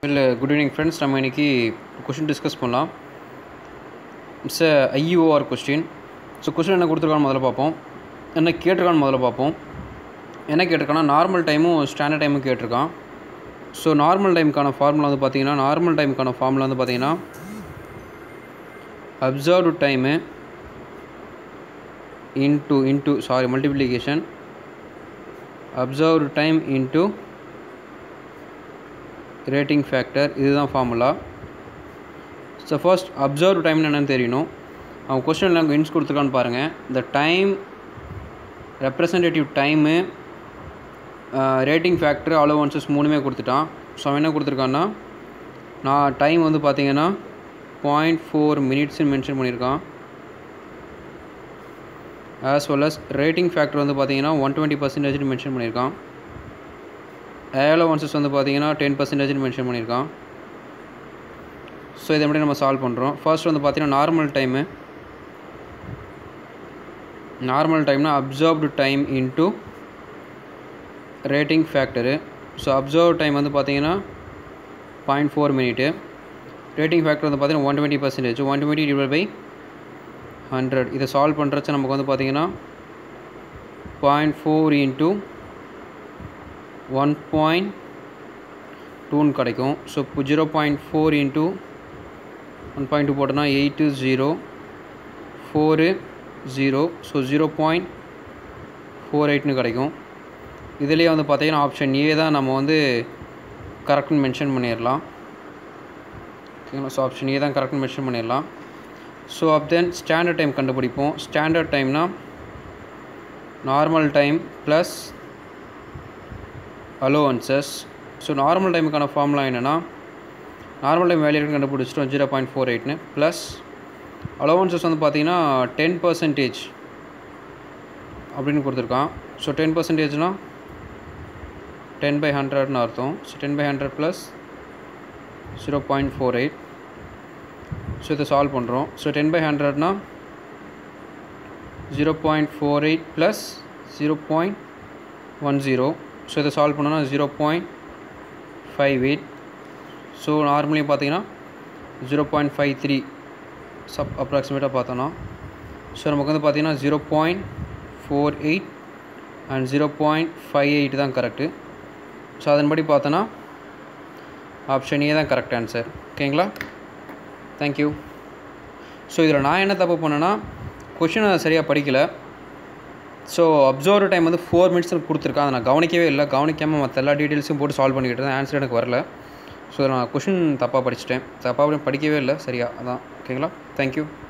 இல்லை good evening friends நம்ம இன்றைக்கி கொஷின் டிஸ்கஸ் பண்ணலாம் it's a IUR question so question என்ன கொடுத்துருக்கான்னு முதல்ல பார்ப்போம் என்ன கேட்டிருக்கான்னு முதல்ல பார்ப்போம் என்ன கேட்டிருக்கான்னா நார்மல் டைமும் ஸ்டாண்டர்ட் டைமும் கேட்டிருக்கான் ஸோ நார்மல் டைமுக்கான ஃபார்முலா வந்து பார்த்தீங்கன்னா நார்மல் டைமுக்கான ஃபார்முலா வந்து பார்த்தீங்கன்னா observed time into into sorry multiplication observed time into rating factor இதுதான் ஃபார்முலா ஸோ ஃபர்ஸ்ட் அப்சர்வ் டைம்னு என்னென்னு தெரியணும் அவன் கொஸ்டினில் அங்கே இன்ஸ் கொடுத்துருக்கான்னு பாருங்கள் இந்த time representative time rating factor allowances மூணுமே கொடுத்துட்டான் ஸோ அவன் என்ன கொடுத்துருக்கான்னா நான் டைம் வந்து பார்த்தீங்கன்னா பாயிண்ட் ஃபோர் மினிட்ஸ்னு மென்ஷன் பண்ணியிருக்கான் as well as rating factor வந்து பார்த்தீங்கன்னா ஒன் டுவெண்ட்டி பர்சன்டேஜ்னு மென்ஷன் பண்ணியிருக்கான் அலோவன்சஸ் வந்து பார்த்தீங்கன்னா டென் பர்சன்டேஜ்னு மென்ஷன் பண்ணியிருக்கான் ஸோ இதை மட்டும் நம்ம சால்வ் பண்ணுறோம் ஃபர்ஸ்ட் வந்து பார்த்தீங்கன்னா நார்மல் டைமு நார்மல் டைம்னா observed time into rating factor so observe time வந்து பார்த்தீங்கன்னா point four minute rating factor வந்து பார்த்தீங்கன்னா one twenty percentage one twenty divide by hundred இதை சால்வ் பண்ணுறச்ச நமக்கு வந்து பார்த்தீங்கன்னா point four into one point டூன்னு கிடைக்கும் ஸோ இப்போ zero point four into one point two போட்டோன்னா eight zero four zero so zero point four எயிட்னு கிடைக்கும் இதுலேயே வந்து பார்த்தீங்கன்னா ஆப்ஷன் ஏ தான் நம்ம வந்து கரெக்ட்னு மென்ஷன் பண்ணிடலாம் ஓகேங்களா ஸோ ஆப்ஷன் ஏ தான் கரெக்ட்னு மென்ஷன் பண்ணிடலாம் so up then standard time கண்டுபிடிப்போம் ஸ்டாண்டர்ட் டைம்னா normal time plus allowances so normal டைமுக்கான ஃபார்முலா என்னென்னா நார்மல் டைம் வேல்யூ கண்டுபிடிச்சிட்டோம் ஜீரோ பாயிண்ட் ஃபோர் எயிட்னு ப்ளஸ் அலோவன்சஸ் வந்து பார்த்தீங்கன்னா டென் பர்சன்டேஜ் அப்படின்னு கொடுத்துருக்கான் ஸோ டென் பர்சன்டேஜ்னால் டென் பை ஹண்ட்ரட்னு அர்த்தம் so ten by hundred plus zero point four eight so இதை சால்வ் பண்ணுறோம் ஸோ டென் பை ஹண்ட்ரட்னா zero point four eight plus zero point one zero so இதை சால்வ் பண்ணோன்னா zero point five eight so normally பார்த்தீங்கன்னா zero point five three சப் அப்ராக்சிமேட்டாக பார்த்தோன்னா so நமக்கு வந்து பார்த்தீங்கன்னா zero point four eight and zero point five eight தான் கரெக்டு ஸோ அதன்படி பார்த்தோன்னா ஆப்ஷன் ஏ தான் கரெக்ட் ஆன்சர் ஓகேங்களா தேங்க்யூ ஸோ இதில் நான் என்ன தப்பு பண்ணேன்னா கொஷினை சரியாக படிக்கலை ஸோ அப்சர்வ் டைம் வந்து ஃபோர் மினிட்ஸ் கொடுத்துருக்கேன் அதை நான் கவனிக்கவே இல்லை கவனிக்காமல் மற்ற எல்லா டீட்டெயில்ஸும் போட்டு சால்வ் பண்ணிக்கிட்டு இருந்தேன் ஆன்சர் எனக்கு வரல ஸோ நான் கொஷின் தப்பாக படிச்சிட்டேன் தப்பாக படிக்கவே இல்லை சரியா அதான் ஓகேங்களா தேங்க்யூ